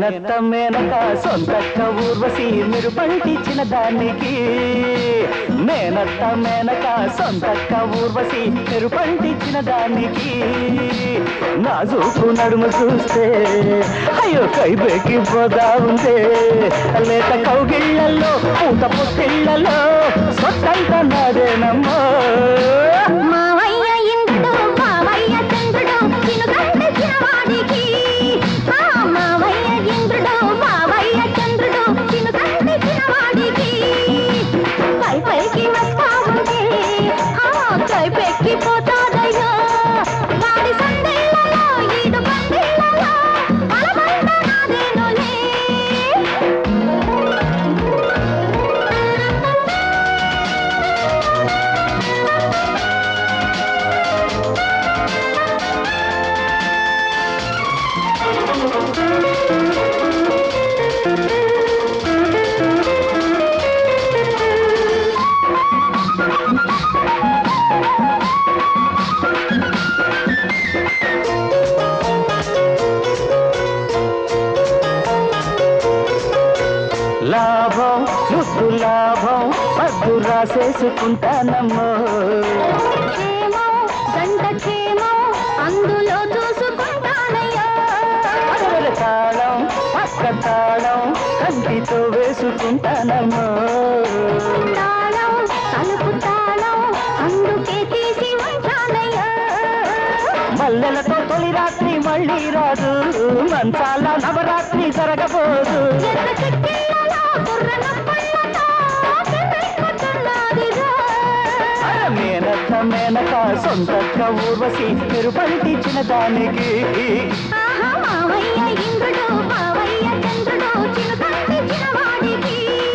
మేనత్త మేనక సొంతక్క ఊర్వశి మీరు పంటించిన దానికి మేనత్త మేనక సొంతక్క ఊర్వశి మీరు పంటించిన దానికి నా చూపు నడుము చూస్తే అయ్యో కైబెక్కి పోదా ఉందే లేత కౌగిళ్ళల్లో పూత పొత్తిళ్ళలో సొత్తంత నాదేనమ్మా మావయ్య ఇంద్రుడు మావయ్య చంద్రుడు చినుకంటే చిన్నవాడికి ఆ మావయ్య ఇంద్రుడు మావయ్య చంద్రుడు చినుకంటే చిన్నవాడికి పై పైకి వస్తా ఉంటే ఆ కై పెక్కి పోతాదయ్యో వాడి సందేళ్లలో ఈడు పందేళ్లలో అలమంద నాదేనులే లాభం ముద్దు లాభం పద్దు రాసేసుకుంటానమ్మో క్షేమం గంట క్షేమం అందులో చూసుకుంటానయ్యా అరవర తాళం పక్క తాళం కంటితో వేసుకుంటానమ్మో తాళం తలుపు తాళం అందుకే తీసి ఉంచానయ్యా మల్లెలతో తొలి రాత్రి మళ్ళీ రాదు మంచాల నవరాత్రి జరగబోదు ఎర్ర చెక్కిళ్ళలో బుర్ర నొప్పులతో తిమ్మెక్కుతున్నదిగా. అర మేనత్త మేనక సొంతక్క ఊర్వశి మీరు పంటించిన దానికి ఆహా మావయ్య ఇంద్రుడు మావయ్య చంద్రుడు చినుకంటి చిన్నవాడికి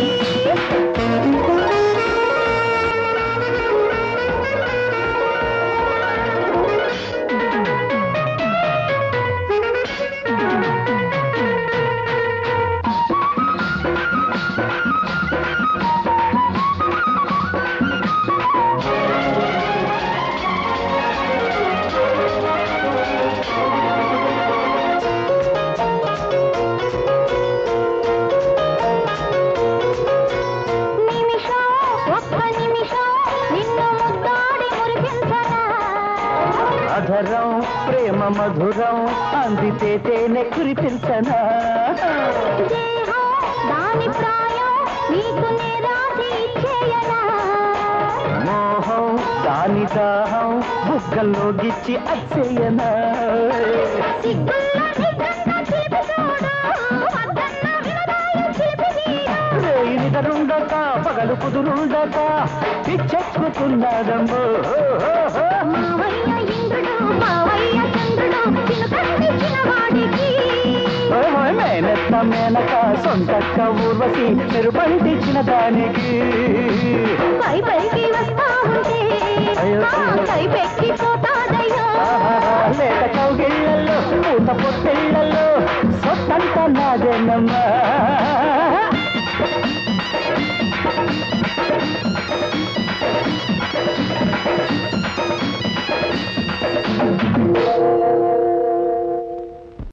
నిమిషం ఒక్క నిమిషం నిన్ను ముద్దాడి మురిపించనా అధరం ప్రేమ మధురం అందితే తేనె కురిపించనా దేహం దాని ప్రాయం నీకు నేరాసి ఇచ్చేయనా మోహం దాని దాహం బుగ్గల్లో గిచ్చి అచ్చేయనా సిగ్గుల్లో నిజంగా చిలిపి చూడు వద్దన్న వినదాయి చిలిపి వీడు. రేయి నిదరుండక పగలు కుదురుండక పిచ్చెక్కుతున్నదమ్మో మావయ్య ఇంద్రుడు మావయ్య చంద్రుడు చినుకంటి చిన్నవాడికి మేనత్త మేనక సొంతక్క ఊర్వశి మీరు పండించిన దానికి పై పైకి వస్తా ఉంటే అయ్యో. ఆ కై పెక్కి పోతాదయ్యో ఆహాహా, లేత కౌగిళ్ళల్లో పూత పొత్తిళ్ళల్లో సొత్తంత నాదేనమ్మా